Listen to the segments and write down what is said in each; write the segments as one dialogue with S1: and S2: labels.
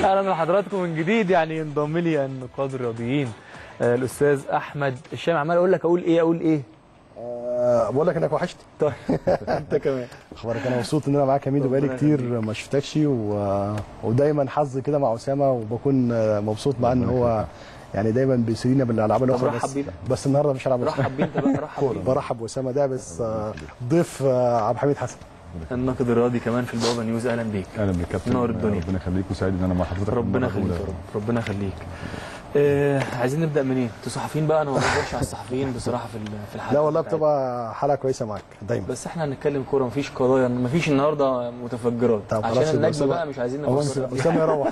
S1: اهلا بحضراتكم من جديد يعني ينضم لي النقاد الرياضيين آه، الاستاذ احمد الشام عمال اقول لك اقول ايه اقول ايه
S2: أه بقول لك انك وحشتي
S1: طيب انت كمان
S2: اخبارك انا مبسوط ان انا معاك يا ميدو
S1: ربنا
S2: بقالي كتير
S1: يخليك.
S2: ما شفتكش و... ودايما حظي كده مع اسامه وبكون مبسوط معاه ان هو يعني دايما بيسرينا بالالعاب الاخرى
S1: رحب
S2: بس
S1: بيه بقى.
S2: بس النهارده مش هلعب
S1: رحب بيه انت بقى رحب بيه
S2: برحب باسامه ده بس آه، ضيف آه، عبد الحميد حسن
S1: الناقد الرياضي كمان في البابا نيوز اهلا بيك
S3: اهلا بك كابتن
S1: نور الدنيا.
S3: ربنا يخليك وسعيد ان انا مع حضرتك
S1: ربنا
S3: مرة
S1: يخليك
S3: أولى.
S1: يا رب ربنا يخليك آه عايزين نبدا منين؟ انتوا صحفيين بقى انا ما بقدرش على الصحفيين بصراحه في ال- في الحلقه
S2: لا والله
S1: بتاعتنا.
S2: بتبقى حلقه كويسه معاك دايما
S1: بس احنا هنتكلم كوره مفيش قضايا مفيش النهارده متفجرات
S2: طب خلاص
S1: عشان
S2: يبقى
S1: النجم
S2: أسامة-
S1: بقى مش عايزين
S2: هو
S1: نفكر فيها.
S2: اسامه يروح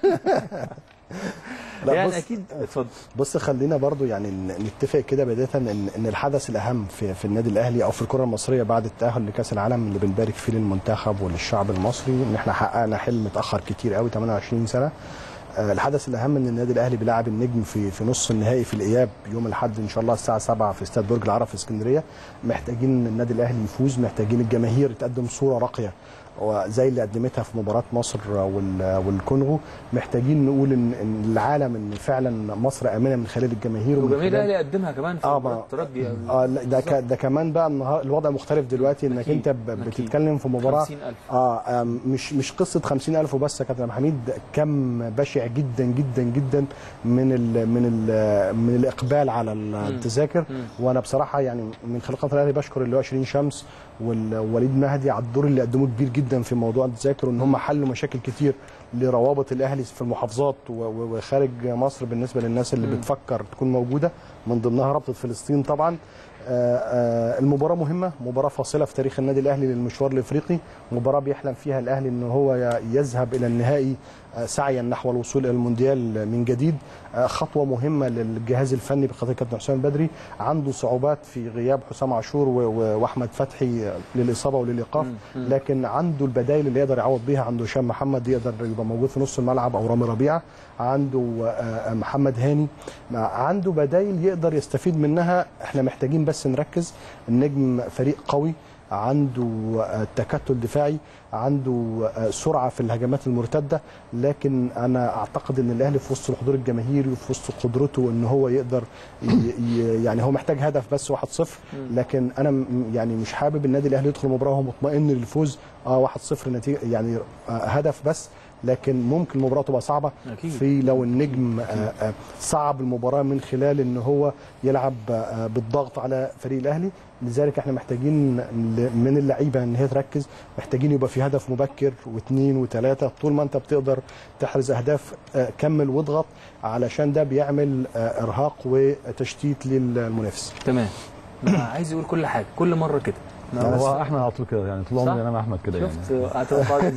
S2: لا
S1: يعني
S2: بص
S1: اكيد اتفضل
S2: بص خلينا برضو يعني ن- نتفق كده بدايه ان ان الحدث الاهم في في النادي الاهلي او في الكره المصريه بعد التاهل لكاس العالم اللي بنبارك فيه للمنتخب وللشعب المصري ان احنا حققنا حلم اتاخر كتير قوي 28 سنه آه، الحدث الاهم ان النادي الاهلي بيلعب النجم في في نص النهائي في الاياب يوم الاحد ان شاء الله الساعه 7 في استاد برج العرب في اسكندريه محتاجين النادي الاهلي يفوز محتاجين الجماهير تقدم صوره راقيه وزي اللي قدمتها في مباراه مصر وال- والكونغو محتاجين نقول ان إن العالم ان فعلا مصر امنه من خلال الجماهير ومن
S1: وجماهير
S2: خلال-
S1: الاهلي قدمها كمان في
S2: آه،
S1: مباراة
S2: ما-
S1: الترجي
S2: اه لا، ده ك- ده كمان بقى النهار الوضع مختلف دلوقتي انك
S1: أكيد،
S2: انت ب-
S1: أكيد.
S2: بتتكلم في مباراه
S1: 50000
S2: اه آم، مش مش قصه 50000 وبس يا كابتن عبد الحميد كم بشع جدا جدا جدا من ال من ال من الاقبال على التذاكر
S1: مم.
S2: وانا بصراحه يعني من خلال قناه الاهلي بشكر اللي هو 20 شمس ووليد مهدي على الدور اللي قدموه كبير جدا في موضوع التذاكر وان هم حلوا مشاكل كتير لروابط الاهلي في المحافظات و- و- وخارج مصر بالنسبه للناس اللي
S1: مم.
S2: بتفكر تكون موجوده من ضمنها رابطه فلسطين طبعا آه، آه، المباراة مهمة مباراة فاصلة في تاريخ النادي الأهلي للمشوار الإفريقي مباراة بيحلم فيها الأهلي أنه هو ي- يذهب إلى النهائي آه، سعيا نحو الوصول إلى المونديال من جديد آه، خطوة مهمة للجهاز الفني بقيادة كابتن حسام بدري عنده صعوبات في غياب حسام عاشور و- و- وأحمد فتحي للإصابة وللإيقاف
S1: مم. مم.
S2: لكن عنده البدائل اللي يقدر يعوض بيها عنده هشام محمد يقدر يبقى موجود في نص الملعب أو رامي ربيعة عنده آه، محمد هاني مع- عنده بدائل يقدر يستفيد منها احنا محتاجين بس نركز النجم فريق قوي عنده آه، تكتل دفاعي عنده آه، سرعه في الهجمات المرتده لكن انا اعتقد ان الاهلي في وسط الحضور الجماهيري وفي وسط قدرته ان هو يقدر ي- ي- يعني هو محتاج هدف بس 1-0 لكن انا م- يعني مش حابب النادي الاهلي يدخل المباراه وهو مطمئن للفوز اه 1-0 نتيجه يعني آه، هدف بس لكن ممكن المباراه تبقى صعبه
S1: أكيد.
S2: في لو النجم آه، آه، صعب المباراه من خلال ان هو يلعب آه، بالضغط على فريق الاهلي لذلك احنا محتاجين ل- من اللعيبه ان هي تركز محتاجين يبقى في هدف مبكر واثنين وثلاثه طول ما انت بتقدر تحرز اهداف آه، كمل واضغط علشان ده بيعمل آه، ارهاق وتشتيت للمنافس
S1: تمام ما عايز يقول كل حاجه كل مره كده
S2: لا،
S3: هو احنا على طول كده يعني طول
S1: صح؟
S3: عمري انا مع احمد كده
S1: شفت
S3: يعني
S1: هتبقى بعد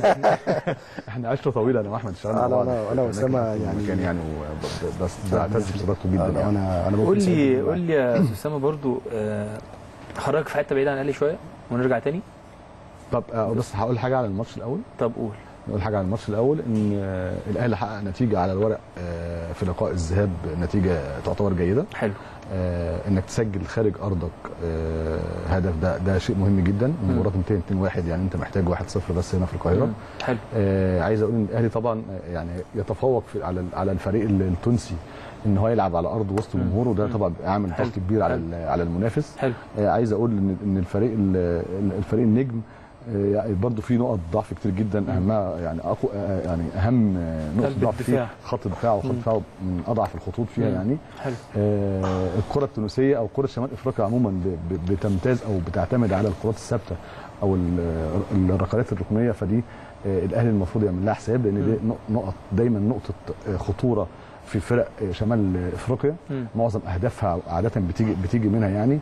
S3: احنا عشره طويله انا واحمد اشتغلنا
S2: أنا-
S3: مع بعض
S2: أنا- أنا
S3: في
S2: وأسامة
S3: أماكن- في
S2: يعني-
S3: مكان يعني وب- بس بعتز بصداقته جدا
S2: انا
S3: يعني
S2: انا انا
S1: قول
S2: بكون سعيد
S1: لي
S2: بالمعرفة.
S1: قول لي يا استاذ اسامه برضو آه، خرجك في حته بعيده عن الاهلي شويه ونرجع تاني
S3: طب آه، بس هقول حاجه على الماتش الاول
S1: طب قول
S3: نقول حاجه على الماتش الاول ان آه، الاهلي حقق نتيجه على الورق آه، في لقاء الذهاب نتيجه تعتبر جيده
S1: حلو
S3: آه، انك تسجل خارج ارضك آه، هدف ده ده شيء مهم جدا المباراه تنتهي 2-1 يعني انت محتاج 1-0 بس هنا في القاهره
S1: مم. حلو
S3: آه، عايز اقول ان الاهلي طبعا آه، يعني يتفوق في على على الفريق التونسي ان هو يلعب على ارض وسط جمهوره وده طبعا عامل
S1: حلو.
S3: ضغط كبير على
S1: حلو.
S3: ال- على المنافس
S1: حلو
S3: آه، عايز اقول ان ان الفريق ال- الفريق النجم آه، يعني برضه في نقط ضعف كتير جدا اهمها يعني اقوى آه، يعني اهم آه، نقطه
S1: قلب
S3: ضعف
S1: الدفاع.
S3: فيه خط الدفاع وخط
S1: مم.
S3: الدفاع من اضعف الخطوط فيها
S1: مم.
S3: يعني
S1: حلو
S3: آه، الكره التونسيه او كره شمال افريقيا عموما ب- ب- بتمتاز او بتعتمد على الكرات الثابته او ال- الركلات الركنيه فدي آه، الاهلي المفروض يعمل لها حساب لان دي نق- نقط دايما نقطه آه، خطوره في فرق آه، شمال افريقيا
S1: مم.
S3: معظم اهدافها عاده بتيجي بتيجي منها يعني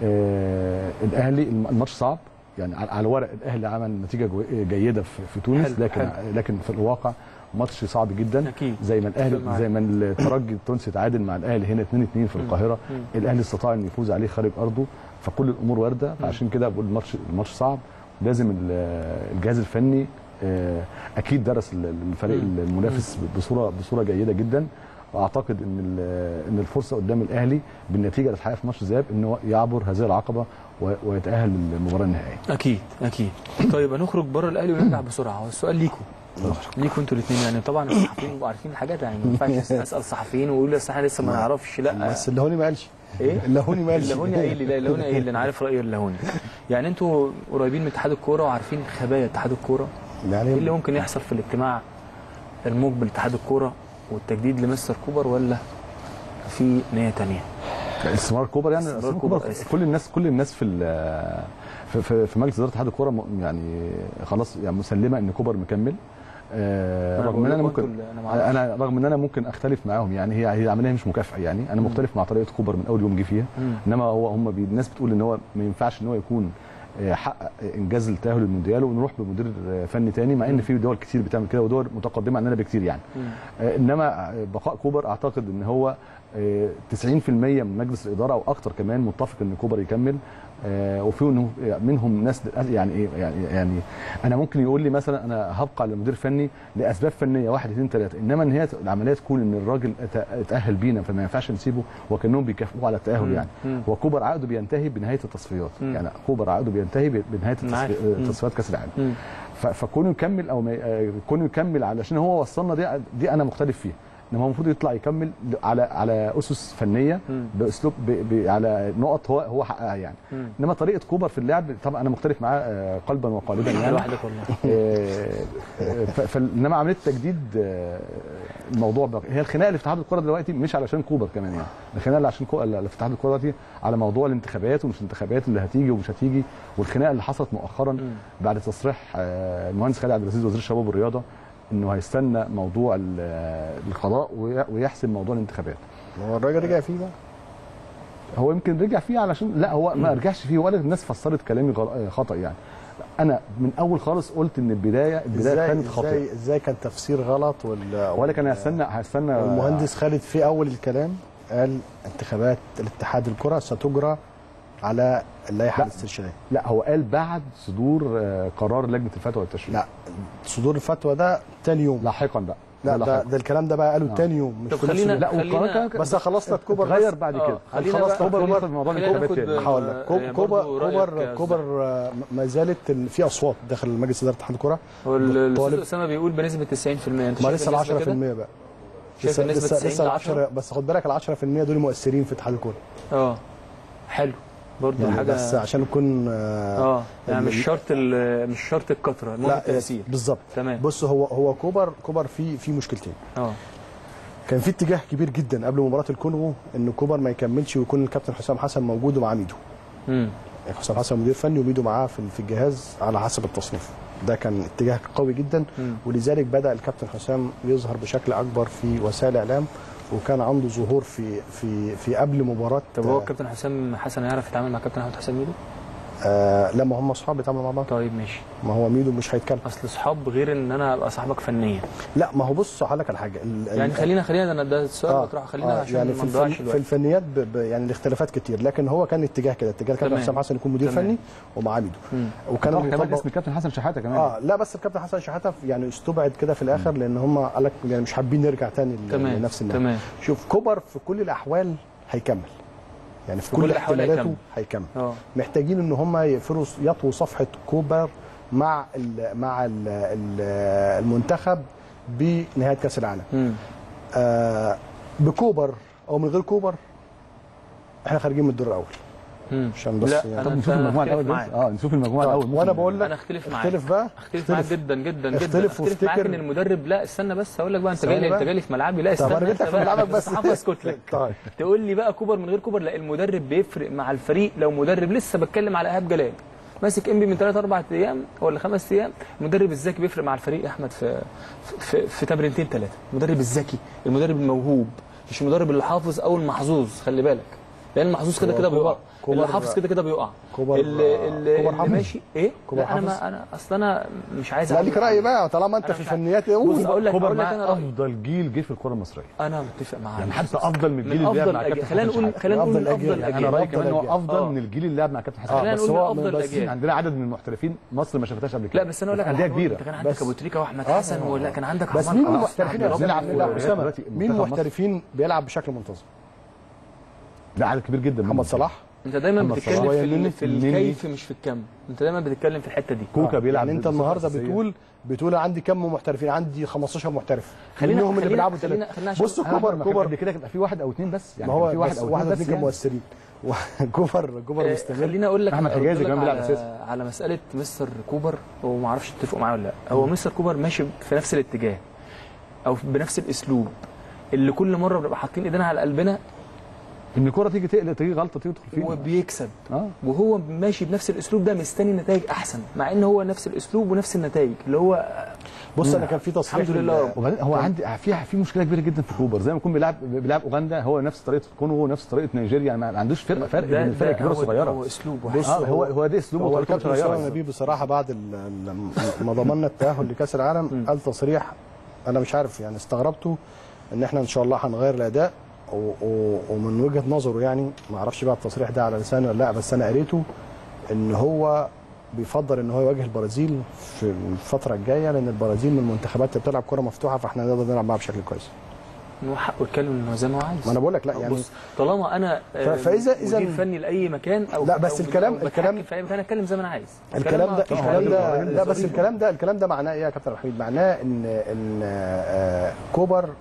S3: آه، الاهلي الم- الماتش صعب يعني على على الورق الاهلي عمل نتيجه جو- جيده في في تونس
S1: حلو،
S3: لكن
S1: حلو.
S3: لكن في الواقع ماتش صعب جدا
S1: اكيد
S3: زي ما الاهلي
S1: اتفق معاك.
S3: زي ما الترجي التونسي تعادل مع الاهلي هنا 2 2 في القاهره
S1: مم.
S3: الاهلي استطاع انه يفوز عليه خارج ارضه فكل الامور وارده فعشان كده بقول الماتش الماتش صعب لازم ال- الجهاز الفني آه، اكيد درس ال- الفريق
S1: مم.
S3: المنافس بصوره بصوره جيده جدا واعتقد ان ال- ان الفرصه قدام الاهلي بالنتيجه اللي اتحققت في ماتش الذهاب ان هو يعبر هذه العقبه و- ويتاهل للمباراه النهائيه
S1: اكيد اكيد طيب هنخرج بره الاهلي ونرجع بسرعه هو السؤال ليكم ليكوا انتوا الاثنين يعني طبعا الصحفيين بيبقوا عارفين الحاجات يعني ما ينفعش اسال صحفيين ويقول لي اصل احنا لسه ما نعرفش لا
S2: بس اللهوني ما قالش
S1: ايه
S2: اللهوني ما قالش
S1: اللهوني قايل لي لا اللهوني قايل لي انا عارف راي اللهوني يعني انتوا قريبين من اتحاد الكوره وعارفين خبايا اتحاد الكوره
S2: يعني
S1: ايه اللي ممكن يحصل في الاجتماع المقبل اتحاد الكوره والتجديد لمستر كوبر ولا في نيه تانية
S3: استثمار كوبر يعني
S1: استثمار
S3: استثمار
S1: كوبر،
S3: كوبر
S1: آسف.
S3: كل الناس كل الناس في ال- في, في, في مجلس اداره اتحاد الكوره م- يعني خلاص يعني مسلمه ان كوبر مكمل آه
S1: أنا
S3: رغم ان
S1: بقول
S3: انا
S1: لكم
S3: ممكن
S1: انتوا اللي- أنا معرفش.
S3: انا رغم ان انا ممكن اختلف معاهم يعني هي هي عمليه مش مكافاه يعني انا مختلف مع طريقه كوبر من اول يوم جه فيها
S1: مم.
S3: انما هو هم بي الناس بتقول ان هو ما ينفعش ان هو يكون آه، حقق انجاز التاهل للمونديال ونروح بمدير آه، فني تاني مع ان في دول كتير بتعمل كده ودول متقدمه عننا بكتير يعني
S1: مم.
S3: آه، انما آه، بقاء كوبر اعتقد ان هو آه، 90% من مجلس الاداره او اكتر كمان متفق ان كوبر يكمل آه، وفي إنه منهم ناس يعني ايه يعني يعني انا ممكن يقول لي مثلا انا هبقى على مدير فني لاسباب فنيه واحد اثنين ثلاثه انما ان هي العمليه تكون ان الراجل ات- اتاهل بينا فما ينفعش نسيبه وكانهم بيكافئوه على التاهل
S1: مم.
S3: يعني
S1: مم.
S3: وكوبر عقده بينتهي بنهايه التصفيات
S1: مم.
S3: يعني كوبر عقده بينتهي ب- بنهايه
S1: أنا عارف.
S3: التصفي-
S1: مم.
S3: تصفيات كاس العالم
S1: مم.
S3: ف- فكونه يكمل او ما ي- آه، كونه يكمل علشان هو وصلنا دي دي انا مختلف فيها انما هو المفروض يطلع يكمل على على اسس فنيه
S1: مم.
S3: باسلوب ب ب على نقط هو هو حققها يعني
S1: مم.
S3: انما طريقه كوبر في اللعب طبعا انا مختلف معاه آه، قلبا وقالبا يعني
S1: لوحدك والله
S3: آه، آه، ف- ف- انما عمليه تجديد آه، الموضوع بقى هي الخناقه اللي في اتحاد الكره دلوقتي مش علشان كوبر كمان يعني الخناقه اللي عشان كو... اللي في اتحاد الكره دلوقتي على موضوع الانتخابات ومش الانتخابات اللي هتيجي ومش هتيجي والخناقه اللي حصلت مؤخرا
S1: مم.
S3: بعد تصريح آه، المهندس خالد عبد العزيز وزير الشباب والرياضه انه هيستنى موضوع ال- آه، القضاء وي- ويحسم موضوع الانتخابات
S2: هو الراجل رجع فيه بقى
S3: هو يمكن رجع فيه علشان لا هو ما رجعش فيه ولا الناس فسرت كلامي غل- آه، خطا يعني انا من اول خالص قلت ان البدايه البدايه
S2: ازاي
S3: كانت خاطئه
S2: ازاي ازاي كان تفسير غلط ولا
S3: ولا كان هيستنى هيستنى
S2: المهندس خالد في اول الكلام قال انتخابات الاتحاد الكره ستجرى على اللائحه
S3: لا.
S2: الاسترشاديه
S3: لا هو قال بعد صدور آه، قرار لجنه الفتوى والتشريع
S2: لا صدور الفتوى ده تاني يوم
S3: لاحقا بقى
S2: لا ده,
S3: لاحقاً.
S2: ده الكلام ده بقى قالوا
S3: آه.
S2: تاني يوم مش
S1: طب
S2: في نفس
S1: خلينا-
S2: اليوم.
S3: لا
S1: خلينا-
S3: والقرار كان
S2: بس خلصنا كوبر
S3: اتغير
S2: بس.
S3: بعد
S1: آه،
S3: كده
S1: خلينا
S2: خلاص
S1: بقى-
S2: كوبر
S1: خلينا-
S3: ياخد موضوع
S1: خلينا
S3: الانتخابات
S1: ناخد،
S3: تاني.
S1: آه،
S2: هقول لك كوب-
S1: يعني
S2: كوبر
S1: برضو رأيك
S2: كوبر
S1: يا
S2: كوبر آه، ما زالت ال- في اصوات داخل مجلس اداره اتحاد الكره
S1: هو ال- الاستاذ
S2: طالب
S1: اسامه بيقول بنسبه 90% انت
S2: ما
S1: شايف
S2: لسه ال
S1: النسبة
S2: 10%
S1: كده؟
S2: بقى
S1: شايف
S2: لسه
S1: النسبة
S2: لسه
S1: 90
S2: لسه
S1: ل
S2: ال
S1: 10
S2: 10 بس خد بالك ال 10% دول مؤثرين في اتحاد الكوره
S1: اه حلو برضه
S2: يعني
S1: حاجه
S2: بس عشان نكون آه
S1: اه يعني مش شرط ال- مش شرط الكثره المهم
S2: لا
S1: التاثير
S2: بالظبط
S1: تمام
S2: بص هو هو كوبر كوبر في في مشكلتين
S1: اه
S2: كان في اتجاه كبير جدا قبل مباراه الكونغو ان كوبر ما يكملش ويكون الكابتن حسام حسن موجود ومعاه ميدو
S1: امم
S2: يعني حسام حسن مدير فني وميدو معاه في في الجهاز على حسب التصنيف ده كان اتجاه قوي جدا
S1: مم.
S2: ولذلك بدا الكابتن حسام يظهر بشكل اكبر في وسائل الاعلام وكان عنده ظهور في في في قبل مباراه
S1: طب هو الكابتن حسام حسن يعرف يتعامل مع كابتن احمد حسام ميدو؟
S2: آه لما هم اصحاب بيتعاملوا مع بعض
S1: طيب ماشي
S2: ما هو ميدو مش هيتكلم
S1: اصل اصحاب غير ان انا ابقى صاحبك فنيا
S2: لا ما هو بص هقول لك على حاجه ال-
S1: يعني
S2: ال-
S1: خلينا خلينا ده- ده السؤال
S2: آه،
S1: مطروح خلينا
S2: آه،
S1: عشان
S2: يعني
S1: ما
S2: في,
S1: نضيعش
S2: الفن في
S1: الوقت
S2: الفنيات ب... ب... يعني الاختلافات كتير لكن هو كان اتجاه كده اتجاه الكابتن
S1: تمام.
S2: حسام حسن يكون مدير
S1: تمام.
S2: فني ومعاه ميدو
S1: مم.
S2: وكان
S3: طبعا كمان
S2: المطبق-
S3: اسم الكابتن حسن شحاته كمان
S2: اه لا بس الكابتن حسن شحاته يعني استبعد كده في الاخر لان هم قال لك يعني مش حابين نرجع تاني ل-
S1: تمام
S2: لنفس النهايه
S1: تمام
S2: شوف كوبر في كل الاحوال هيكمل يعني في
S1: في
S2: كل,
S1: كل الأحوال
S2: احتمالاته
S1: هيكمل.
S2: هيكمل
S1: اه
S2: محتاجين ان هم يقفلوا يطووا صفحه كوبر مع ال مع ال ال المنتخب بنهايه كاس العالم
S1: مم.
S2: آه بكوبر او من غير كوبر احنا خارجين من الدور الاول
S1: مم.
S2: عشان بس
S1: لا
S2: يعني
S3: طب
S1: انا
S3: نشوف
S1: أنا
S3: المجموعه
S1: أختلف
S3: الاول بس
S1: معاك.
S3: اه نشوف المجموعه الاول
S2: وانا
S3: ممكن-
S2: بقول لك
S1: انا اختلف معاك
S2: اختلف بقى
S1: اختلف معاك جدا جدا جدا
S2: اختلف
S1: اختلف معاك
S2: وافتكر-
S1: ان المدرب لا استنى بس هقول لك بقى انت
S2: ثواني
S1: جاي لي
S2: بقى.
S1: انت جاي لي في ملعبي لا
S2: طب
S1: استنى
S2: انا جيت لك
S1: أنت
S2: في
S1: بقى،
S2: ملعبك
S1: أنا
S2: بس
S1: الصحافة اسكت لك
S2: طيب
S1: تقول لي بقى كوبر من غير كوبر لا المدرب بيفرق مع الفريق لو مدرب لسه بتكلم على ايهاب جلال ماسك انبي من 3 4 ايام ولا خمس ايام المدرب الذكي بيفرق مع الفريق يا احمد في في, في تمرينتين ثلاثه المدرب الذكي المدرب الموهوب مش المدرب اللي حافظ او المحظوظ خلي بالك لان المحظوظ كده
S2: هو
S1: كده
S2: كوبر-
S1: بيقع
S2: كوبر-
S1: اللي حافظ كده كده بيقع
S2: كوبر-
S1: اللي, اللي,
S2: كوبر
S1: اللي
S2: حافظ؟
S1: ماشي ايه
S2: كوبر
S1: لا انا
S2: حافظ؟
S1: ما انا اصل انا مش عايز
S2: لا
S1: أعمل
S2: ليك راي بقى طالما انت
S1: أنا
S2: في
S1: مش عارف.
S2: الفنيات
S1: بص
S2: قول
S1: بقول لك
S3: كوبر
S1: بقول لك
S3: معاه
S1: انا رأيي.
S3: افضل جيل جه في الكره المصريه
S1: انا متفق معاك
S3: يعني حتى افضل من الجيل
S1: من
S3: اللي لعب
S1: افضل
S3: مع
S1: الاجيال
S3: كابتن
S1: خلينا
S3: حسن
S1: نقول
S3: شحاته
S1: خلينا
S2: أفضل
S1: نقول افضل
S2: الأجيال.
S3: يعني
S1: الاجيال
S3: انا رايي
S2: أفضل
S3: كمان هو
S2: الأجيال.
S3: افضل
S1: آه.
S3: من الجيل اللي لعب مع كابتن حسن
S1: خلينا
S2: بس
S1: نقول
S2: هو-
S1: افضل
S2: بس-
S1: الاجيال
S3: عندنا عدد من المحترفين مصر ما شافتهاش قبل كده
S1: لا بس انا اقول لك على
S3: انديه
S1: حاجه
S3: كبيره
S1: انت كان عندك
S2: بس-
S1: ابو تريكه واحمد
S2: آه.
S1: حسن ولا كان عندك
S2: بس
S1: عمار
S2: مين
S1: خلاص،
S2: المحترفين
S1: عبد
S2: يا
S3: بنلعب
S2: أسامة؟
S3: في-
S2: لا، أسامة.
S3: دلوقتي
S2: مين
S3: منتخب مصر.
S2: المحترفين بيلعب بشكل منتظم
S3: ده عدد كبير جدا
S2: محمد صلاح
S1: انت دايما
S3: محمد
S1: بتتكلم
S3: صلاح.
S1: في,
S3: النني-
S1: ال- في
S3: النني.
S1: الكيف مش في الكم انت دايما بتتكلم في الحته دي
S3: كوكا
S2: آه،
S3: بيلعب
S2: يعني انت
S3: بصفة
S2: النهارده
S3: أساسية.
S2: بتقول بتقول عندي كم محترفين عندي 15 محترف
S1: خلينا-
S2: منهم اللي
S1: خلينا-
S2: بيلعبوا
S1: خلينا-
S2: ثلاثه
S1: خلينا عشان-
S2: بص
S3: كوبر
S2: كوبر
S3: قبل
S2: كوبر
S3: كده كان في واحد او اثنين بس يعني
S2: ما هو
S3: كان في واحد
S2: بس
S3: او
S2: واحد
S3: اثنين
S2: اثنين
S3: بس
S2: كانوا
S3: يعني.
S2: مؤثرين كوبر كوبر
S1: آه،
S2: مستمر
S1: خليني اقول لك
S3: أحمد
S1: أرد
S3: حجازي
S1: لك
S3: كمان بيلعب
S1: على-
S3: أساسي.
S1: على مساله مستر كوبر وما اعرفش تتفقوا معايا ولا لا هو مستر كوبر ماشي في نفس الاتجاه او بنفس الاسلوب اللي كل مره بنبقى حاطين ايدينا على قلبنا
S3: ان الكوره تيجي تقلق تيجي غلطه تيجي تدخل فيها
S1: وبيكسب
S3: اه
S1: وهو ماشي بنفس الاسلوب ده مستني نتائج احسن مع ان هو نفس الاسلوب ونفس النتائج اللي هو
S2: بص انا كان في تصريح
S1: الحمد لله
S2: لل-
S1: يا رب.
S3: وبعدين هو عندي في في مشكله كبيره جدا في كوبر زي ما يكون بيلعب بيلعب اوغندا هو نفس طريقه كونغو نفس طريقه نيجيريا يعني ما عندوش فرق فرق بين الفرق الكبيره
S1: هو-
S3: والصغيره
S1: هو اسلوب واحد
S2: بص
S3: اه هو هو ده اسلوبه
S2: هو
S3: وطريقته مش
S2: الكابتن اسامه
S3: هيغيرها
S2: نبيه بصراحه بعد ال- ال- ما ضمننا التاهل لكاس العالم قال تصريح انا مش عارف يعني استغربته ان احنا ان شاء الله هنغير الاداء و- و- ومن وجهه نظره يعني ما اعرفش بقى التصريح ده على لسانه ولا لا بس انا قريته ان هو بيفضل ان هو يواجه البرازيل في الفتره الجايه لان البرازيل من المنتخبات اللي بتلعب كره مفتوحه فاحنا نقدر نلعب معاها بشكل كويس
S1: هو حقه يتكلم ان هو زي ما هو عايز
S2: ما انا بقول لك لا يعني
S1: بص طالما انا آه،
S2: ف- فإذا- إذا-
S1: مدير فني لاي مكان او
S2: لا، بس
S1: أو
S2: الكلام-
S1: أو بتحكم
S2: الكلام-
S1: في اي مكان اتكلم زي ما انا عايز
S2: الكلام ده
S1: مفيش
S2: الكلام
S1: حاجة.
S2: ده لا بس الكلام ده الكلام ده معناه ايه يا كابتن وحيد؟ معناه ان ان آه، كوبر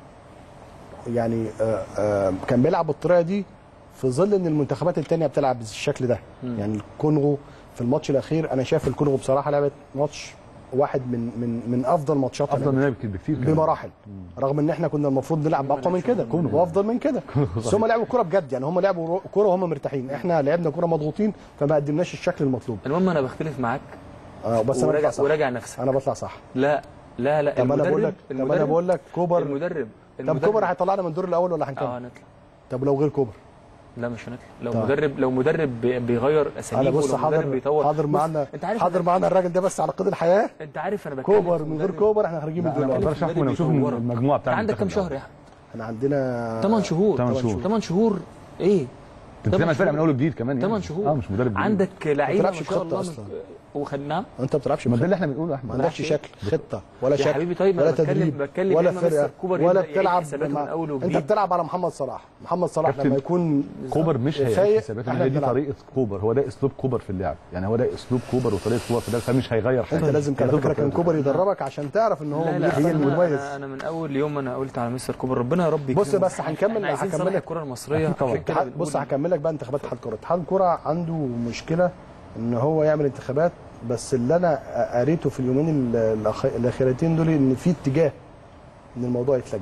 S2: يعني آه، آه، كان بيلعب بالطريقه دي في ظل ان المنتخبات الثانيه بتلعب بالشكل ده يعني الكونغو في الماتش الاخير انا شايف الكونغو بصراحه لعبت ماتش واحد من من من افضل ماتشات
S3: افضل مننا بكتير بكتير كمان.
S2: بمراحل رغم ان احنا كنا المفروض نلعب اقوى من كده وافضل من كده بس هم لعبوا كوره بجد يعني هم لعبوا كوره وهم مرتاحين احنا لعبنا كوره مضغوطين فما قدمناش الشكل المطلوب
S1: المهم انا بختلف معاك
S2: آه بس انا
S1: وراجع
S2: بطلع صح
S1: وراجع نفسك
S2: انا بطلع صح
S1: لا لا لا
S2: طب انا بقول لك طب انا بقول لك كوبر
S1: المدرب
S2: طب
S1: المدرب-
S2: كوبر هيطلعنا من الدور الاول ولا
S1: اه
S2: هنكمل
S1: نطلع
S2: طب لو غير كوبر
S1: لا مش هنطلع لو
S2: طيب.
S1: مدرب لو مدرب بي- بيغير
S2: انا
S1: اساليبه
S2: بص
S1: ولو مدرب
S2: حاضر
S1: بيطور
S2: حاضر
S1: بص،
S2: معانا
S1: انت عارف
S2: حاضر
S1: أنا-
S2: معانا الراجل ده بس على قيد الحياه
S1: انت عارف انا بتكلم
S2: كوبر
S1: في
S2: من غير
S1: مدرب-
S2: كوبر احنا خارجين من
S3: لا،
S2: الدور
S3: انا ما
S2: الاول
S3: اقدرش احكم انا بشوف
S1: بيطورك.
S3: المجموعه
S1: انت
S3: بتاعت
S1: عندك كام
S3: المنتخب
S1: شهر يا احمد
S2: احنا عندنا
S1: 8 شهور
S3: 8 شهور.
S1: 8 شهور ايه
S3: انت بتعمل فرقه من اول وجديد كمان يعني
S1: 8 شهور
S3: اه مش مدرب جديد.
S1: عندك لعيبه ما
S2: بتلعبش
S1: شاء
S2: بخطة
S1: الله
S2: أصلاً.
S1: وخد نعم
S2: انت ما بتلعبش
S3: ما ده
S2: بخطة.
S3: اللي احنا بنقوله يا
S2: ما
S3: احمد
S2: عندكش شكل خطه ولا
S1: يا
S2: شكل
S1: حبيبي طيب
S2: ولا
S1: انا بتكلم
S2: تدريب
S1: بتكلم
S2: ولا
S1: لما مستر
S2: فرقه
S1: كوبر
S2: ولا
S1: يبدأ يعيد
S2: بتلعب
S1: حساباته
S2: مع-
S1: من اول
S2: انت
S1: وجديد
S2: بتلعب على محمد صلاح محمد صلاح
S3: كابتن
S2: لما يكون
S3: كوبر مش هيعيد
S2: فايق،
S3: حساباته
S2: احنا
S3: هي دي
S2: بنلعب.
S3: طريقه كوبر هو ده اسلوب كوبر في اللعب يعني هو ده اسلوب كوبر وطريقه كوبر في اللعب فمش هيغير حاجه
S2: انت لازم كان
S3: هتفضل
S2: فكره كان
S3: كده.
S2: كوبر يدربك عشان تعرف ان هو
S1: لا لا
S2: هي
S1: أنا,
S2: المميز
S1: أنا, انا من اول يوم انا قلت على مستر كوبر ربنا يا رب
S2: بص
S1: يكرمه.
S2: بس هنكمل-
S1: احنا عايزين
S2: هكمل
S1: صلاح
S2: لك.
S1: الكره المصريه
S3: أكيد طبعاً.
S1: عشان كده
S2: اتحاد-
S1: بنقول
S2: بص هكمل لك بقى انتخابات اتحاد الكوره اتحاد الكوره عنده مشكله ان هو يعمل انتخابات بس اللي انا قريته في اليومين ال- الأخ- الاخيرتين دول ان في اتجاه ان الموضوع يتسجل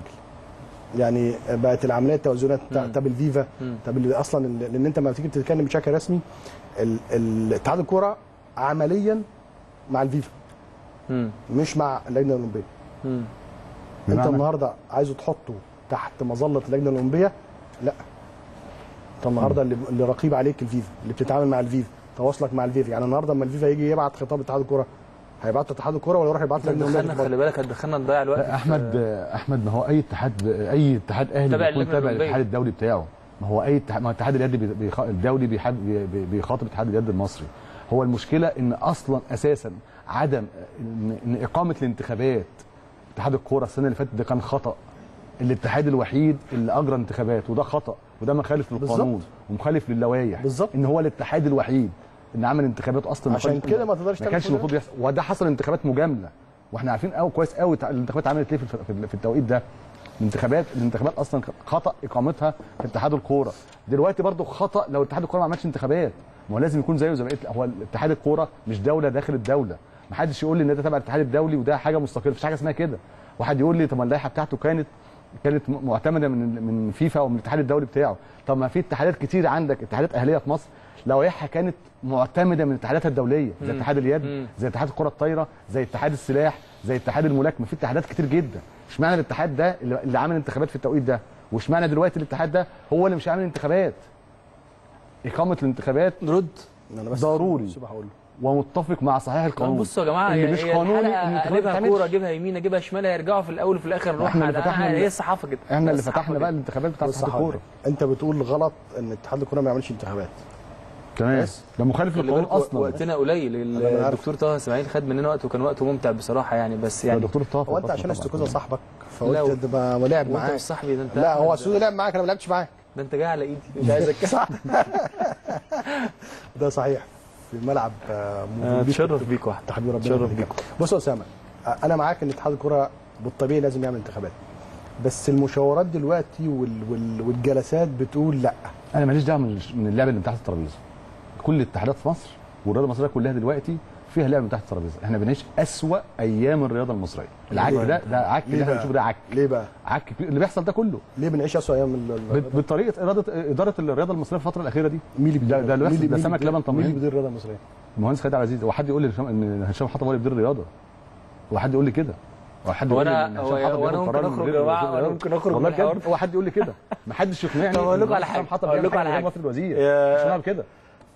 S2: يعني بقت العمليه التوازنات بتاع-
S1: مم.
S2: طب الفيفا
S1: مم.
S2: طب اللي اصلا ال- لان انت لما تيجي تتكلم بشكل رسمي ال- ال- اتحاد الكوره عمليا مع الفيفا
S1: مم.
S2: مش مع اللجنه الاولمبيه
S1: مم.
S2: انت
S3: بمعنى؟
S2: النهارده عايزه تحطه تحت مظله اللجنه الاولمبيه لا انت النهارده اللي, اللي رقيب عليك الفيفا اللي بتتعامل مع الفيفا تواصلك مع الفيفا يعني النهارده لما الفيفا يجي يبعت خطاب اتحاد الكوره هيبعته اتحاد الكوره ولا يروح يبعت لجنه
S1: هتدخلنا
S2: الاولمبيه
S1: خلي بالك هتدخلنا نضيع الوقت
S3: لا احمد احمد ما هو اي اتحاد اي اتحاد اهلي
S1: تابع
S3: بيكون
S1: اللجنة
S3: تابع
S1: الأولمبية.
S3: الاتحاد الدولي بتاعه ما هو اي اتحاد ما هو الاتحاد اليد بي- بيخ- الدولي بيحد- بي- بي- بيخاطب اتحاد اليد المصري هو المشكله ان اصلا اساسا عدم ان, إن اقامه الانتخابات اتحاد الكوره السنه اللي فاتت ده كان خطا الاتحاد الوحيد اللي اجرى انتخابات وده خطا وده مخالف للقانون
S2: بالظبط.
S3: ومخالف للوائح
S2: بالظبط.
S3: ان هو الاتحاد الوحيد ان عمل انتخابات اصلا ما
S2: عشان
S3: كانش-
S2: كده ما تقدرش
S3: ما
S2: تعمل
S3: كانش
S2: كل ده.
S3: المفروض يحصل وده حصل انتخابات مجامله واحنا عارفين قوي كويس قوي تع- الانتخابات عملت ايه في الف- في ال- في التوقيت ده الانتخابات الانتخابات اصلا خطا اقامتها في اتحاد الكوره دلوقتي برضو خطا لو اتحاد الكوره ما عملش انتخابات ما هو لازم يكون زيه زي بقيه هو اتحاد الكوره مش دوله داخل الدوله ما حدش يقول لي ان ده تبع الاتحاد الدولي وده حاجه مستقله مفيش حاجه اسمها كده واحد يقول لي طب ما اللائحه بتاعته كانت كانت م- معتمده من من فيفا ومن الاتحاد الدولي بتاعه طب ما في اتحادات كتير عندك اتحادات اهليه في مصر لوائحها كانت معتمده من الاتحادات الدوليه زي
S1: مم.
S3: اتحاد اليد
S1: مم.
S3: زي اتحاد الكره الطايره زي اتحاد السلاح زي اتحاد الملاكمه في اتحادات كتير جدا اشمعنى الاتحاد ده اللي اللي عامل انتخابات في التوقيت ده واشمعنى دلوقتي الاتحاد ده هو اللي مش عامل انتخابات اقامه الانتخابات
S1: نرد
S2: انا بس
S3: ضروري.
S2: سيبها هقول له.
S3: ومتفق مع صحيح القانون
S1: بصوا يا جماعه
S3: اللي
S1: هي-
S3: مش
S1: هي
S3: قانوني
S1: الحلقة
S3: ان الانتخابات
S1: اقلبها
S3: ما
S1: كوره
S3: تعملش.
S1: اجيبها يمين اجيبها شمال هيرجعوا في الاول وفي الاخر نروح
S3: احنا اللي
S1: على-
S3: فتحنا
S1: هي
S3: بقى-
S1: الصحافه كده
S3: احنا اللي
S1: الصحافة
S3: فتحنا
S1: كده.
S3: بقى الانتخابات بتاعت
S2: بص
S3: اتحاد
S2: هقول
S3: الكوره
S2: لك. انت بتقول غلط ان اتحاد الكوره ما يعملش انتخابات
S3: تمام
S2: بس.
S3: ده مخالف
S1: خلي
S3: للقانون
S1: بالك
S3: اصلا
S1: وقتنا قليل ال-
S2: أنا عارف.
S1: الدكتور طه اسماعيل خد مننا وقت وكان وقته ممتع بصراحه يعني بس
S3: يا
S1: يعني
S3: دكتور طه
S2: هو انت عشان
S3: طبعاً.
S2: استيقظ صاحبك
S1: لا،
S2: فقلت ده ما ما لعب
S1: وانت
S2: معاك
S1: مش صاحبي ده انت
S2: لا هو
S1: أحمد.
S2: سودة لعب معاك انا ما لعبتش معاك
S1: ده انت جاي على ايدي مش عايزك
S2: ده صحيح في ملعب آه، موفي
S1: اتشرف بيك واحد
S2: حبيبي ربنا
S1: اتشرف
S2: يخليك. بص يا اسامه انا معاك ان اتحاد الكره بالطبيعي لازم يعمل انتخابات بس المشاورات دلوقتي وال وال والجلسات بتقول لا
S3: انا ماليش دعوه من من اللعبه اللي تحت الترابيزه كل الاتحادات في مصر والرياضه المصريه كلها دلوقتي فيها لعب من تحت الترابيزه احنا بنعيش اسوا ايام الرياضه المصريه العك ده ده عك
S2: ليه
S3: اللي احنا
S2: بقى؟
S3: بنشوفه ده عك
S2: ليه بقى؟
S3: عك كبير. اللي بيحصل ده كله
S2: ليه بنعيش اسوء ايام ال- ال-
S3: بت- بطريقه اراده اداره الرياضه المصريه في الفتره الاخيره دي
S2: مين اللي
S3: ده
S2: بيدير-
S3: ده اللي
S2: مين
S3: بيحصل ده
S2: مين
S3: سمك
S2: بيدير-
S3: لبن
S2: مين اللي
S3: طماطم
S2: بيدير الرياضه المصريه؟
S3: المهندس خالد عبد العزيز هو حد يقول لي هشام- ان هشام حطب هو اللي بيدير الرياضه هو حد يقول لي كده هو حد يقول لي
S1: وانا
S3: إن
S1: هو
S3: هشام حطب
S1: وانا
S3: بياخد
S1: ممكن
S3: قرار من
S1: اخرج
S3: غير
S1: يا جماعه
S3: وزير
S1: وانا
S3: الرياضة.
S1: ممكن اخرج من
S3: والله
S1: الحوار
S3: بجد هو حد يقول لي كده ما حدش يقنعني
S1: طب أقول لكم
S3: إن
S1: على
S3: هشام
S1: حاجة.
S3: حطب
S1: أقول
S3: بيعمل
S1: لكم
S3: حاجة
S1: على
S3: غير
S1: حاجة.
S3: مصر الوزير
S1: يا-
S3: مش هنعمل كده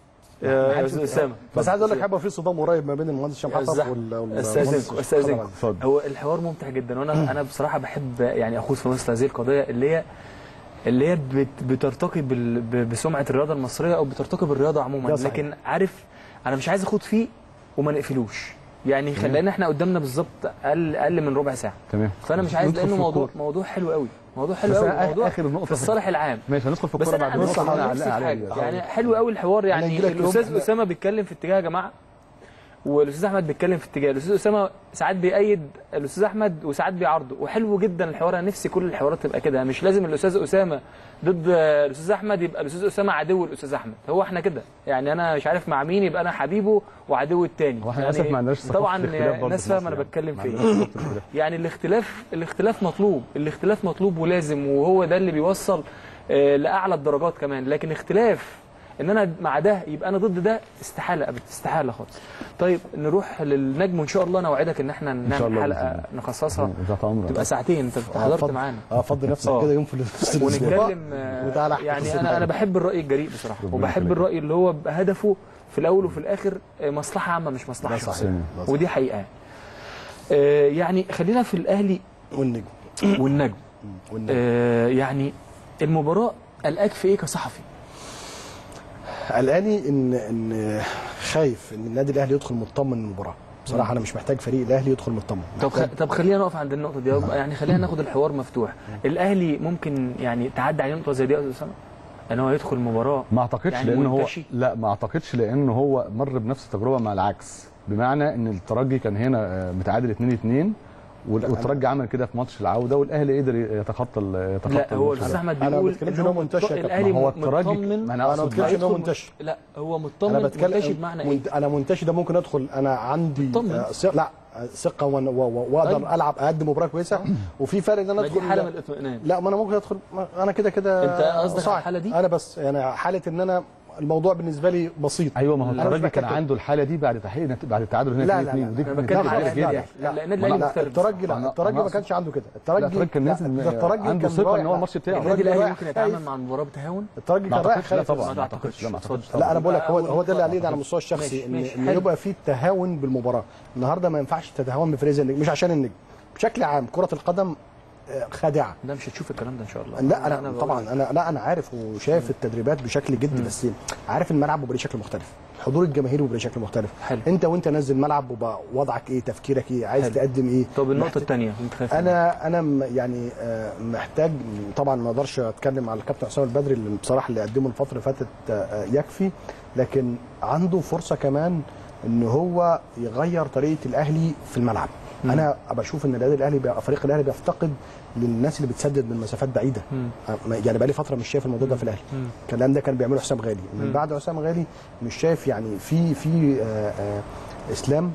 S1: يا
S3: محدش
S1: استاذ اسامه
S2: بس عايز اقول لك هيبقى في صدام قريب ما بين المهندس هشام حطب
S1: الزحمة.
S2: وال وال-
S1: استاذنكم
S2: والمهندس
S1: استاذنكم
S2: حطب.
S3: اتفضل.
S1: هو الحوار ممتع جدا وانا انا بصراحه بحب يعني اخوض في مثل هذه القضيه اللي هي اللي هي بت- بترتقي بال- ب- بسمعه الرياضه المصريه او بترتقي بالرياضه عموما
S2: ده صحيح.
S1: لكن عارف انا مش عايز اخوض فيه وما نقفلوش يعني خل- لان احنا قدامنا بالظبط اقل اقل من ربع ساعه
S3: تمام
S1: فانا مش عايز
S3: ندخل
S1: لانه
S3: في
S1: موضوع
S3: الكورة.
S1: موضوع حلو قوي موضوع حلو
S3: بس
S1: قوي
S3: آخر
S1: موضوع
S3: النقطة
S1: في
S3: في-
S1: الصالح العام
S3: ماشي هندخل في
S1: بس
S3: الكوره
S1: انا
S3: بعد
S1: بص
S3: النقطة اللي أنا
S1: نفسي في
S3: هعلق
S1: حاجه
S3: عليها.
S1: يعني حلو قوي الحوار يعني
S2: هنجيلك يوم
S1: الاستاذ
S2: إحنا-
S1: اسامه بيتكلم في اتجاه يا جماعه والاستاذ احمد بيتكلم في اتجاه الاستاذ اسامه ساعات بيأيد الاستاذ احمد وساعات بيعارضه وحلو جدا الحوار انا نفسي كل الحوارات تبقى كده مش لازم الاستاذ اسامه ضد الاستاذ احمد يبقى الاستاذ اسامه عدو الاستاذ احمد هو احنا كده يعني انا مش عارف مع مين يبقى انا حبيبه وعدو التاني
S3: هو احنا
S1: يعني
S3: للاسف ما عندناش ثقافة
S1: طبعا
S3: الاختلاف برضه
S1: الناس
S3: في
S1: فاهمه
S3: مصر
S1: انا
S3: يعني.
S1: بتكلم
S3: ما
S1: في
S3: عندناش
S1: ايه
S3: ثقافة الاختلاف.
S1: يعني الاختلاف الاختلاف مطلوب الاختلاف مطلوب ولازم وهو ده اللي بيوصل آه، لاعلى الدرجات كمان لكن اختلاف ان انا مع ده يبقى انا ضد ده استحاله ابدا استحاله خالص طيب نروح للنجم وان شاء الله انا اوعدك ان احنا
S3: شاء
S1: نعمل
S3: الله
S1: حلقه
S3: بإذن
S1: نخصصها
S3: تحت امرك
S1: تبقى ساعتين انت حضرت
S2: فضل-
S1: معانا
S2: اه فضل نفسك
S1: آه.
S2: كده يوم في الاستوديو
S1: ونتكلم آه،
S2: وتعالى احكي
S1: يعني
S2: قصتنا
S1: انا انا
S2: يعني.
S1: بحب الراي الجريء بصراحه
S3: ربنا
S1: وبحب
S3: يخليك.
S1: الراي اللي هو بيبقى هدفه في الاول وفي الاخر آه، مصلحه عامه مش مصلحه
S2: ده صحيح.
S1: شخصيه
S2: ده صحيح.
S1: ودي حقيقه آه، يعني خلينا في الاهلي
S2: والنجم
S1: والنجم
S2: والنجم
S1: آه، يعني المباراه قلقاك في ايه كصحفي؟
S2: قلقاني ان ان خايف ان النادي الاهلي يدخل مطمن المباراه بصراحه انا مش محتاج فريق الاهلي يدخل مطمن
S1: طب خ... طب خلينا نقف عند النقطه دي يعني خلينا ناخد الحوار مفتوح الاهلي ممكن يعني تعدي عليه نقطه زي دي يا استاذ اسامه ان هو يدخل مباراه
S3: ما اعتقدش
S1: يعني
S3: لان هو
S1: منتشي؟
S3: لا ما اعتقدش لان هو مر بنفس التجربه مع العكس بمعنى ان الترجي كان هنا آه، متعادل 2 2 والترجي عمل كده في ماتش العوده والاهلي قدر يتخطى ال- يتخطى
S1: لا هو
S3: الماتش
S1: الاستاذ
S3: ده.
S1: احمد
S2: أنا ما
S1: بيقول
S2: بتكلمش
S1: إن
S2: إن هو
S1: هو
S2: منتشي يا
S1: مط-
S2: كابتن.
S1: الاهلي
S3: ما هو
S1: مطمن
S3: الترجي ما انا
S2: انا ما
S3: اقصد
S2: بتكلمش ان هو
S1: هيدخل-
S2: منتشي
S1: لا هو
S2: انا
S1: مطمن
S2: بتكلم
S1: منتشي بمعنى ايه؟
S2: منت- انا منتشي ده ممكن ادخل انا عندي
S1: مطمن.
S2: آه، ث- لا آه، ثقه وأنا- و- و- واقدر
S1: طيب.
S2: العب اقدم مباراه كويسه وفي فرق ان انا
S1: ما دي
S2: ادخل
S1: حاله من الاطمئنان
S2: لا ما انا ممكن ادخل ما- انا كده كده
S1: أنت قصدك على
S2: صاعد.
S1: الحالة دي؟
S2: انا بس يعني حاله ان انا الموضوع بالنسبه لي بسيط
S3: ايوه ما هو
S2: أنا مش
S3: الترجي كان
S2: محتاج-
S3: عنده الحاله دي بعد تحقيق نت- بعد التعادل هنا
S2: لا،
S3: 2
S2: لا،
S3: 2
S2: لا،
S3: ودي
S1: أنا
S3: كانت
S1: بتكلم
S3: نتيجة
S1: على
S3: كبيرة
S1: الأهلي.
S3: جدا.
S1: لا، لا، النادي
S2: لا,
S1: الأهلي
S2: لا
S1: مختلف
S2: الترجي
S3: أنا-
S2: لا الترجي
S3: أنا
S2: ما
S3: أقصد-
S2: كانش عنده كده
S3: لا
S2: الترجي
S3: الترجي كان
S2: لا،
S3: لازم
S2: ده الترجي
S3: عنده
S2: كان
S3: ثقه
S2: رايح-
S3: ان هو الماتش بتاعه
S1: النادي
S2: الراجل
S1: الاهلي
S2: رايح
S1: ممكن
S2: خايف.
S1: يتعامل مع المباراه بتهاون؟
S2: الترجي
S3: ما
S2: كان رايح
S3: أعتقدش، لا
S2: خايف
S3: طبعا.
S1: ما
S3: ما
S1: اعتقدش
S3: أعتقدش، لا، ما
S1: اتفضل،
S3: أعتقدش.
S1: اتفضل.
S2: لا انا بقول لك هو
S1: أول
S2: هو ده اللي
S1: نقطة.
S2: قليل على المستوى الشخصي
S1: ماشي،
S2: ان
S1: ماشي،
S2: ان
S1: حلو.
S2: يبقى في تهاون بالمباراه النهارده ما ينفعش تتهاون بفريق زي النجم مش عشان النجم بشكل عام كره القدم آه، خادعه
S1: لا مش هتشوف الكلام ده ان شاء الله
S2: لا انا
S1: بقول
S2: طبعا انا لا انا عارف وشايف التدريبات بشكل جدي بس عارف الملعب بيبقى ليه شكل مختلف حضور الجماهير بيبقى ليه شكل مختلف
S1: حلو.
S2: انت وانت نازل الملعب بيبقى وضعك ايه تفكيرك ايه عايز
S1: حلو.
S2: تقدم ايه
S1: طب النقطه
S2: محتاج-
S1: الثانيه انت خايف منها.
S2: انا انا م- يعني آه، محتاج طبعا ما اقدرش اتكلم على الكابتن حسام البدري اللي بصراحه اللي قدمه الفتره اللي فاتت آه، يكفي لكن عنده فرصه كمان ان هو يغير طريقه الاهلي في الملعب
S1: مم.
S2: انا بشوف ان النادي الاهلي بقى فريق الاهلي بيفتقد للناس اللي بتسدد من مسافات بعيده
S1: مم.
S2: آه، يعني بقى لي فتره مش شايف الموضوع ده في الاهلي
S1: مم.
S2: الكلام ده كان بيعمله حسام غالي من
S1: مم.
S2: بعد حسام غالي مش شايف يعني في في آه، آه، اسلام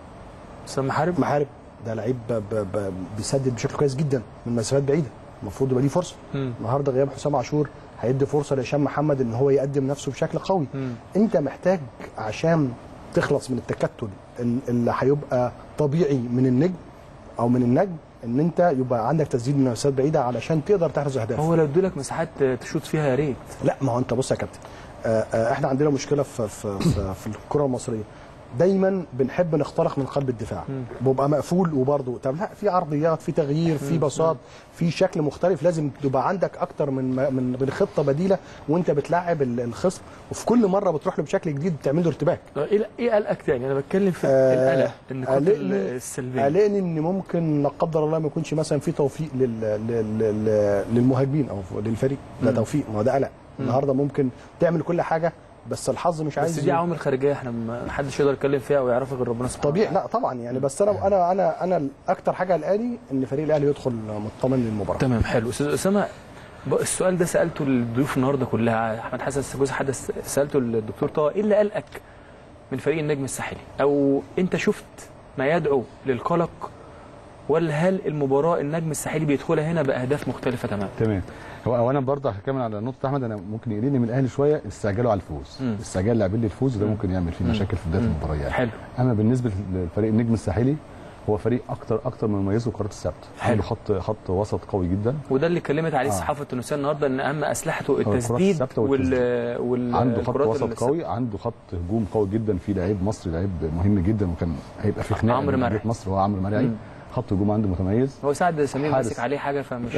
S1: اسلام محارب
S2: محارب ده لعيب ب- ب- ب- بيسدد بشكل كويس جدا من مسافات بعيده المفروض يبقى ليه فرصه
S1: مم.
S2: النهارده غياب حسام عاشور هيدي فرصه لهشام محمد ان هو يقدم نفسه بشكل قوي
S1: مم.
S2: انت محتاج عشان تخلص من التكتل ال- اللي هيبقى طبيعي من النجم او من النجم ان انت يبقى عندك تسديد من مسافات بعيده علشان تقدر تحرز اهداف
S1: هو لو ادولك مساحات تشوط فيها يا ريت
S2: لا ما هو انت بص يا كابتن آه، آه، احنا عندنا مشكله في في في, في الكره المصريه دايما بنحب نخترق من قلب الدفاع
S1: مم.
S2: بيبقى مقفول وبرضه طب لا في عرضيات في تغيير في بساط في شكل مختلف لازم تبقى عندك اكتر من من من خطه بديله وانت بتلاعب ال- الخصم وفي كل مره بتروح له بشكل جديد بتعمل له ارتباك
S1: ايه ايه قلقك تاني انا بتكلم في
S2: آه،
S1: القلق النقاط
S2: قلقني-
S1: السلبيه
S2: قلقني ان ممكن لا قدر الله ما يكونش مثلا في توفيق لل... لل... لل... للمهاجمين او للفريق ده
S1: مم.
S2: توفيق ما هو ده قلق النهارده ممكن تعمل كل حاجه بس الحظ مش عايز
S1: بس دي عوامل خارجيه احنا ما حدش يقدر يتكلم فيها او يعرفها غير ربنا سبحانه
S2: طبيعي لا طبعا يعني بس انا انا انا انا اكتر حاجه قلقاني ان فريق الاهلي يدخل مطمن للمباراه
S1: تمام حلو استاذ اسامه ب- السؤال ده سالته للضيوف النهارده كلها احمد حسن السجوز حد س- سالته للدكتور طه ايه اللي قلقك من فريق النجم الساحلي او انت شفت ما يدعو للقلق ولا هل المباراه النجم الساحلي بيدخلها هنا باهداف مختلفه تماما
S3: تمام هو اولا برضه هكمل على نقطه احمد انا ممكن يقلقني من الاهلي شويه استعجاله على الفوز
S1: مم.
S3: استعجال لاعبين للفوز ده ممكن يعمل فيه
S1: مم.
S3: مشاكل في بدايه
S1: مم.
S3: المباراه يعني
S1: حلو
S3: اما بالنسبه لفريق النجم الساحلي هو فريق اكتر اكتر من مميزه كره السبت
S1: حلو.
S3: عنده خط خط وسط قوي جدا
S1: وده اللي اتكلمت عليه
S3: آه.
S1: الصحافه التونسيه النهارده ان اهم اسلحته
S3: الكرات
S1: التسديد
S3: الثابتة
S1: وال
S3: والتسديد.
S1: وال
S3: عنده خط
S1: الكرات
S3: وسط
S1: الثابتة.
S3: قوي عنده خط هجوم قوي جدا في لعيب مصري لعيب مهم جدا وكان هيبقى في خناقه
S1: عمرو
S3: بين
S1: مرعي.
S3: لعيبة مصر وهو عمرو مرعي
S1: مم.
S3: خط هجوم عنده متميز
S1: هو سعد سمير
S3: حارس.
S1: ماسك عليه حاجه فمش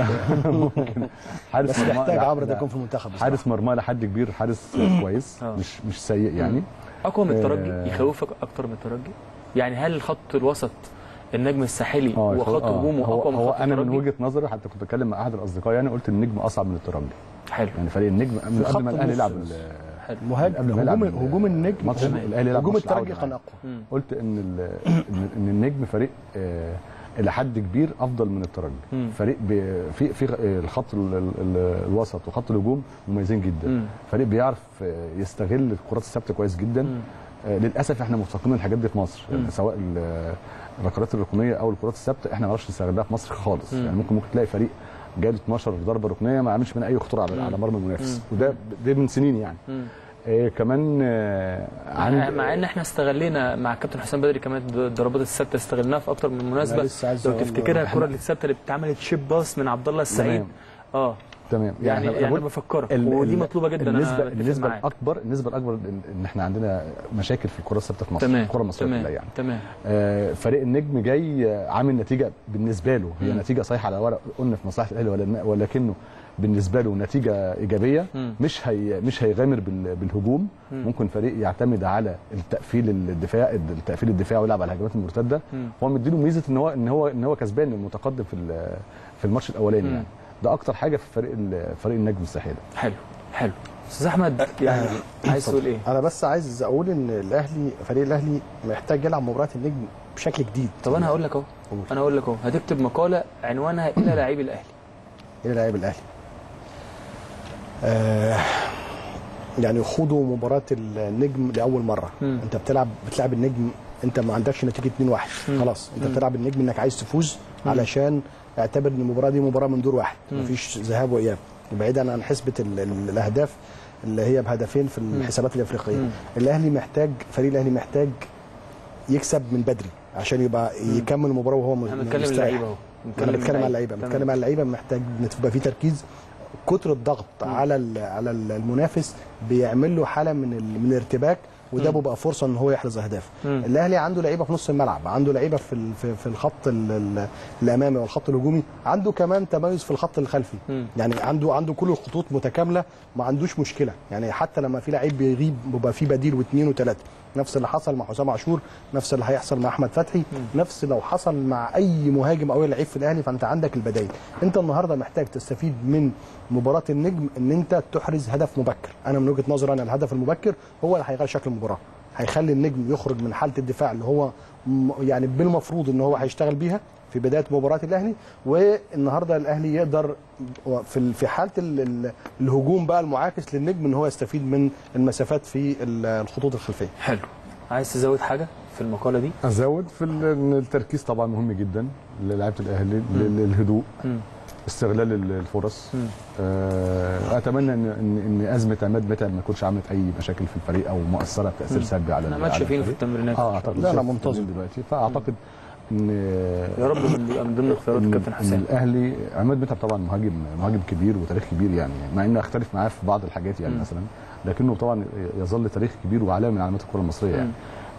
S3: حارس
S2: بس
S3: مرمى-
S2: محتاج
S3: لا-
S2: عمرو ده
S3: لا.
S2: يكون في المنتخب بصراحة.
S3: حارس مرمى لحد كبير حارس كويس
S1: آه.
S3: مش مش سيء يعني
S1: اقوى من
S3: آه.
S1: الترجي يخوفك اكتر من الترجي يعني هل خط الوسط النجم الساحلي
S3: اه
S1: هو خط
S3: آه.
S1: هجومه
S3: هو,
S1: اقوى من
S3: هو
S1: خط
S3: انا من
S1: الترجي
S3: وجهه نظري حتى كنت بتكلم مع احد الاصدقاء يعني قلت النجم اصعب من الترجي
S1: حلو
S3: يعني فريق النجم من
S2: خط
S3: قبل ما الاهلي
S2: النص
S3: يلعب
S2: بس.
S3: ال-
S1: حلو
S2: مهاجم
S3: قبل ما يلعب
S2: هجوم
S3: ال-
S2: هجوم النجم
S3: ماتش
S1: تمام.
S3: الاهلي يلعب
S2: هجوم
S3: ماتش العودة
S2: الترجي
S3: معاه.
S2: كان اقوى
S1: مم.
S3: قلت ان ال- ان إن النجم فريق آه، الى حد كبير افضل من الترجي
S1: مم.
S3: فريق بي- في في آه، الخط ال- ال- ال- الوسط وخط الهجوم مميزين جدا
S1: مم.
S3: فريق بيعرف آه، يستغل الكرات الثابته كويس جدا
S1: مم.
S3: آه، للاسف احنا مفتقدين الحاجات دي في مصر
S1: مم.
S3: يعني سواء ال- الركلات الركنيه او الكرات الثابته احنا ما نعرفش نستغلها في مصر خالص
S1: مم.
S3: يعني ممكن ممكن تلاقي فريق جاله 12 ضربه ركنيه ما عملش من اي خطوره على
S1: مم.
S3: على مرمى المنافس
S1: مم.
S3: وده ده من سنين يعني
S1: مم.
S3: آه، كمان آه، عند
S1: مع ان احنا استغلينا مع كابتن حسام بدري كمان د- الضربات الثابته استغلناها في اكتر من مناسبه
S2: لسه عايز
S1: لو
S2: أقول-
S1: تفتكرها الكره
S3: إحنا-
S1: اللي الثابته اللي اتعملت شيب باص من عبد الله السعيد
S3: تمام.
S1: اه
S3: تمام
S1: يعني
S3: أنا
S1: يعني
S3: بقول-
S1: انا بفكرك
S3: ال-
S1: ودي
S3: ال-
S1: مطلوبه جدا
S3: النسبه
S1: انا أتفق
S3: النسبه
S1: معاك.
S3: الاكبر النسبه الاكبر ان إن احنا عندنا مشاكل في الكره الثابته في مصر
S1: تمام
S3: الكره المصريه
S1: تمام
S3: كلها يعني
S1: تمام
S3: آه، فريق النجم جاي آه، عامل نتيجه بالنسبه له هي
S1: مم.
S3: نتيجه صحيحه على ورق قلنا في مصلحه الاهلي ولا- ولكنه بالنسبه له نتيجه ايجابيه
S1: مم.
S3: مش هي مش هيغامر بال- بالهجوم
S1: مم.
S3: ممكن فريق يعتمد على التقفيل الدفاع التقفيل الدفاعي ويلعب على الهجمات المرتده
S1: مم.
S3: هو مديله ميزه ان هو ان هو ان هو كسبان المتقدم في ال- في الماتش الاولاني
S1: مم.
S3: يعني ده اكتر حاجه في فريق ال- فريق النجم الساحلي
S1: حلو حلو استاذ احمد يعني عايز تقول ايه
S2: انا بس عايز اقول ان الاهلي فريق الاهلي محتاج يلعب مباراه النجم بشكل جديد
S1: طب انا هقول لك اهو
S2: قول.
S1: انا هقول لك اهو هتكتب مقاله عنوانها الى لاعبي الاهلي
S2: الى لاعب الاهلي آه يعني خدوا مباراه النجم لاول مره
S1: مم.
S2: انت بتلعب بتلعب النجم انت ما عندكش نتيجه 2-1
S1: مم.
S2: خلاص انت
S1: مم.
S2: بتلعب النجم انك عايز تفوز
S1: مم.
S2: علشان اعتبر ان المباراه دي مباراه من دور واحد
S1: مم.
S2: مفيش ذهاب واياب بعيدا عن حسبه ال- ال- الاهداف اللي هي بهدفين في الحسابات الافريقيه
S1: مم.
S2: الاهلي محتاج فريق الاهلي محتاج يكسب من بدري عشان يبقى يكمل المباراه وهو م-
S1: احنا بنتكلم
S2: مستريح.
S1: اللعيبه اهو
S2: انا بتكلم على اللعيبه
S1: تمام.
S2: بتكلم على اللعيبه محتاج إن تبقى في تركيز كتر الضغط على ال- على ال- المنافس بيعمل له حاله من ال- من الارتباك وده
S1: مم.
S2: بيبقى فرصه ان هو يحرز اهداف
S1: مم.
S2: الاهلي عنده لعيبه في نص الملعب عنده لعيبه في ال- في, في الخط ال- ال- الامامي والخط الهجومي عنده كمان تميز في الخط الخلفي
S1: مم.
S2: يعني عنده عنده كل الخطوط متكامله ما عندوش مشكله يعني حتى لما في لعيب بيغيب بيبقى في بديل واثنين وثلاثه نفس اللي حصل مع حسام عاشور نفس اللي هيحصل مع احمد فتحي نفس لو حصل مع اي مهاجم او اي لعيب في الاهلي فانت عندك البدايل انت النهارده محتاج تستفيد من مباراه النجم ان انت تحرز هدف مبكر انا من وجهه نظري انا الهدف المبكر هو اللي هيغير شكل المباراه هيخلي النجم يخرج من حاله الدفاع اللي هو م- يعني بالمفروض ان هو هيشتغل بيها في بدايه مباراه الاهلي والنهارده الاهلي يقدر في ال- في حاله ال- ال- الهجوم بقى المعاكس للنجم ان هو يستفيد من المسافات في ال- الخطوط الخلفيه
S1: حلو عايز تزود حاجه في المقاله دي
S3: ازود في ال- إن التركيز طبعا مهم جدا للاعيبه الاهلي ل- للهدوء
S1: مم.
S3: استغلال ال- الفرص
S1: مم.
S3: آه، اتمنى ان ان ان ازمه عماد متعب ما تكونش عملت اي مشاكل في الفريق او مؤثره بتاثير
S1: مم.
S3: سلبي على
S1: احنا
S3: ال-
S1: ما
S3: على
S1: شايفينه في
S3: الفريق.
S1: التمرينات
S3: اه اعتقد
S2: لا، لا،
S3: شايف
S2: منتظم.
S3: التمرين دلوقتي فاعتقد ان
S1: يا رب من يبقى من ضمن اختيارات
S3: إن-
S1: الكابتن
S3: إن
S1: حسام
S3: الاهلي عماد متعب طبعا مهاجم مهاجم كبير وتاريخ كبير يعني مع اني اختلف معاه في بعض الحاجات يعني
S1: مم.
S3: مثلا لكنه طبعا يظل تاريخ كبير وعلامه من علامات الكره المصريه يعني
S1: مم.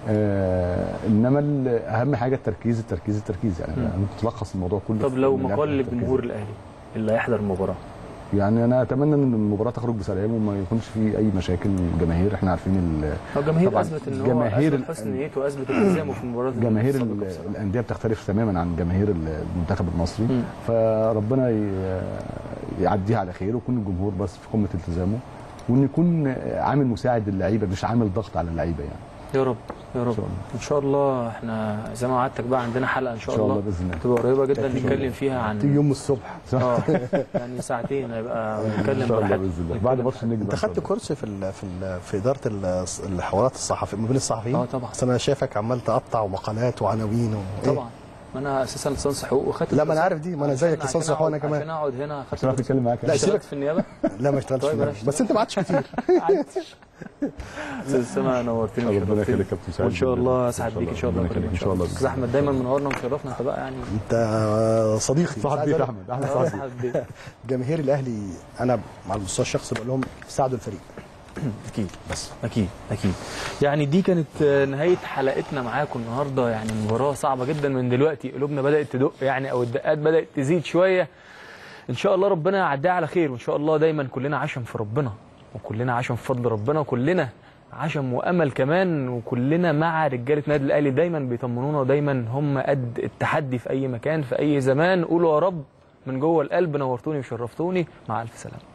S3: آه انما ال- اهم حاجه التركيز التركيز التركيز يعني
S1: مم.
S3: ممكن تلخص الموضوع كله
S1: طب
S3: في
S1: لو
S3: إن
S1: مقال
S3: التركيز.
S1: للجمهور الاهلي اللي هيحضر المباراه
S3: يعني انا اتمنى ان المباراه تخرج بسلام وما يكونش في اي مشاكل جماهير احنا عارفين ال-
S1: هو الجماهير
S3: طبعاً
S1: اثبت ان هو
S3: جماهير
S1: اثبت حسن نيته واثبت التزامه في المباراه
S3: جماهير
S1: السابقة
S3: ال-
S1: بصراحة.
S3: الانديه بتختلف تماما عن جماهير المنتخب المصري
S1: مم.
S3: فربنا ي- يعديها على خير ويكون الجمهور بس في قمه التزامه وان يكون عامل مساعد للعيبه مش عامل ضغط على اللعيبه يعني
S1: يا رب يا رب
S3: إن شاء الله.
S1: ان شاء الله احنا زي ما وعدتك بقى عندنا حلقه ان شاء,
S3: إن شاء
S1: الله
S3: الله بإذن الله.
S1: تبقى قريبه جدا
S2: أكيد.
S1: نتكلم فيها
S2: تيجي
S1: عن
S2: يوم الصبح
S1: اه يعني ساعتين هيبقى
S3: ان
S1: نتكلم
S3: شاء الله
S1: براحتنا
S3: باذن الله
S1: نتكلم
S3: بعد ماتش النجم
S2: انت
S3: إن شاء
S2: خدت
S3: الله.
S2: كورس في ال في ال في اداره ال- الحوارات الصحفيه ما بين الصحفيين
S1: اه طبعا.
S2: بس انا شايفك عمال تقطع ومقالات وعناوين و... إيه؟
S1: طبعا ما انا اساسا لسان حقوق وخدت
S2: لا، ما أنا عارف دي، ما أنا زيك
S1: عشان-
S2: لسان حقوق أنا
S1: عشان
S2: كمان.
S1: عشان اقعد هنا خدت
S3: عشان أعرف اتكلم معاك
S2: لا،
S3: لا
S2: سيبك.
S1: اشتغلت في النيابه
S2: لا ما اشتغلتش
S1: طيب
S2: في
S1: بلاش
S2: النادي. بس انت ما عادش كتير
S1: استاذ سما نورتني
S3: ربنا
S1: وشرفتني.
S3: يخليك يا كابتن سعيد
S1: وان شاء
S3: جداً.
S1: الله
S3: إن
S1: اسعد
S3: شاء
S1: بيك ان شاء الله
S3: ربنا
S1: قريب
S3: يخليك. ان شاء الله
S1: استاذ احمد دايما منورنا ومشرفنا انت بقى يعني
S2: انت صديقي
S3: صاحب
S2: مش
S3: بيك
S2: عايز
S3: احمد احمد
S1: آه،
S3: صاحبي
S1: اسعد بيك.
S2: جماهير الاهلي انا على المستوى الشخصي بقول لهم ساعدوا الفريق
S1: اكيد بس اكيد اكيد يعني دي كانت آه، نهايه حلقتنا معاكم النهارده يعني مباراه صعبه جدا من دلوقتي قلوبنا بدات تدق يعني او الدقات بدات تزيد شويه ان شاء الله ربنا يعديها على خير وان شاء الله دايما كلنا عشم في ربنا وكلنا عشم في فضل ربنا وكلنا عشم وامل كمان وكلنا مع رجاله نادي الاهلي دايما بيطمنونا ودايما هم قد التحدي في اي مكان في اي زمان قولوا يا رب من جوه القلب نورتوني وشرفتوني مع الف سلامه